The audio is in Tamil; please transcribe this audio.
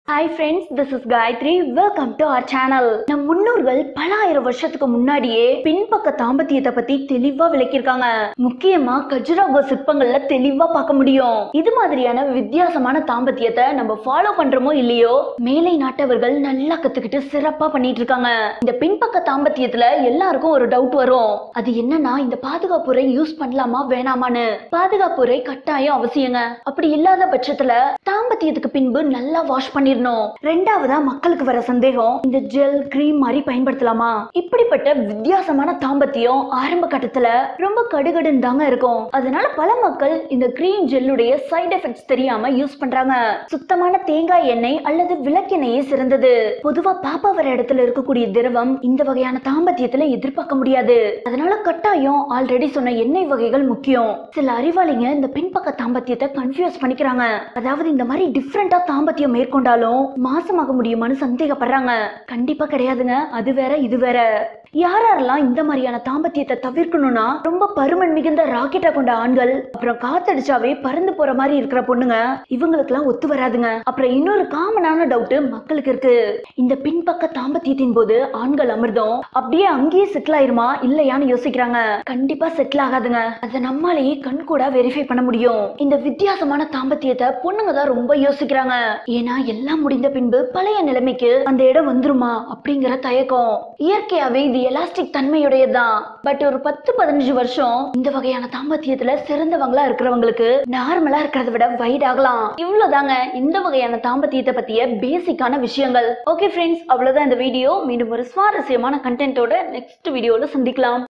hi friends this is Gayathri welcome to our channel நம் முன்னோர்கள் பல ஆயிரம் வருஷத்துக்கு முன்னாடியே பின்பக்க தாம்பத்தியத்தை பத்தி தெளிவா விளக்கியிருக்காங்க முக்கியமா கஜுராகோ சிற்பங்கள்ல தெளிவா பார்க்க முடியும் இது மாதிரியான வித்தியாசமான தாம்பத்தியத்தை நம்ம ஃபாலோ பண்றோமோ இல்லையோ மேலை நாட்டவர்கள் நல்லா கத்துக்கிட்டு சிறப்பா பண்ணிட்டு இருக்காங்க இந்த பின்பக்க தாம்பத்தியத்துல எல்லாருக்கும் ஒரு டவுட் வரும் அது என்னன்னா இந்த பாதுகாப்புரை யூஸ் பண்ணலாமா வேணாமான்னு பாதுகாப்புரை கட்டாயம் அவசியங்க அப்படி இல்லாத பட்சத்துல தாம்பத்தியத்துக்கு பின்பு நல்லா வாஷ் பண்ணிடணும் ரெண்டாவதா மக்களுக்கு வர சந்தேகம் இந்த ஜெல் கிரீம் மாதிரி பயன்படுத்தலாமா இப்படிப்பட்ட வித்தியாசமான தாம்பத்தியம் ஆரம்ப கட்டத்துல ரொம்ப கடுகடுன்னு தாங்க இருக்கும் அதனால பல மக்கள் இந்த கிரீம் ஜெல்லுடைய சைடு எஃபெக்ட்ஸ் தெரியாம யூஸ் பண்றாங்க சுத்தமான தேங்காய் எண்ணெய் அல்லது விளக்கெண்ணெயே சிறந்தது பொதுவா பாப்பா வர இடத்துல இருக்கக்கூடிய திரவம் இந்த வகையான தாம்பத்தியத்துல எதிர்பார்க்க முடியாது அதனால கட்டாயம் ஆல்ரெடி சொன்ன எண்ணெய் வகைகள் முக்கியம் சில அறிவாளிங்க இந்த பின்பக்க தாம்பத்தியத்தை கன்ஃபியூஸ் பண்ணிக்கிறாங்க அதாவது இந்த மாதிரி டிஃப்ரெண்டா தாம்பத்தியம் மேற்கொண்டாலும் மாசமாக முடியுமான்னு சந்தேகப்படுறாங்க கண்டிப்பா கிடையாதுங்க அது வேற இது வேற யார் யாரெல்லாம் இந்த மாதிரியான தாம்பத்தியத்தை தவிர்க்கணும்னா ரொம்ப பருமன் மிகுந்த ராக்கெட்டை கொண்ட ஆண்கள் அப்புறம் காத்தடிச்சாவே பறந்து போற மாதிரி இருக்கிற பொண்ணுங்க இவங்களுக்கெல்லாம் ஒத்து வராதுங்க அப்புறம் இன்னொரு காமனான டவுட் மக்களுக்கு இருக்கு இந்த பின்பக்க தாம்பத்தியத்தின் போது ஆண்கள் அமிர்தம் அப்படியே அங்கேயே செட்டில் ஆயிருமா இல்லையான்னு யோசிக்கிறாங்க கண்டிப்பா செட்டில் ஆகாதுங்க அதை நம்மளாலேயே கண் கூட வெரிஃபை பண்ண முடியும் இந்த வித்தியாசமான தாம்பத்தியத்தை பொண்ணுங்க தான் ரொம்ப யோசிக்கிறாங்க ஏன்னா எல்லாம் முடிந்த பின்பு பழைய நிலைமைக்கு அந்த இடம் வந்துருமா அப்படிங்கிற தயக்கம் இயற்கையாவே இது எலாஸ்டிக் தன்மையுடையதுதான் பட் ஒரு பத்து பதினஞ்சு வருஷம் இந்த வகையான தாம்பத்தியத்துல சிறந்தவங்களா இருக்கிறவங்களுக்கு நார்மலா இருக்கிறத விட வைட் ஆகலாம் இவ்வளவுதாங்க இந்த வகையான தாம்பத்தியத்தை பத்திய பேசிக்கான விஷயங்கள் ஓகே ஃப்ரெண்ட்ஸ் அவ்வளவுதான் இந்த வீடியோ மீண்டும் ஒரு சுவாரஸ்யமான கண்டென்ட்டோட நெக்ஸ்ட் வீடியோல சந்திக்கலாம்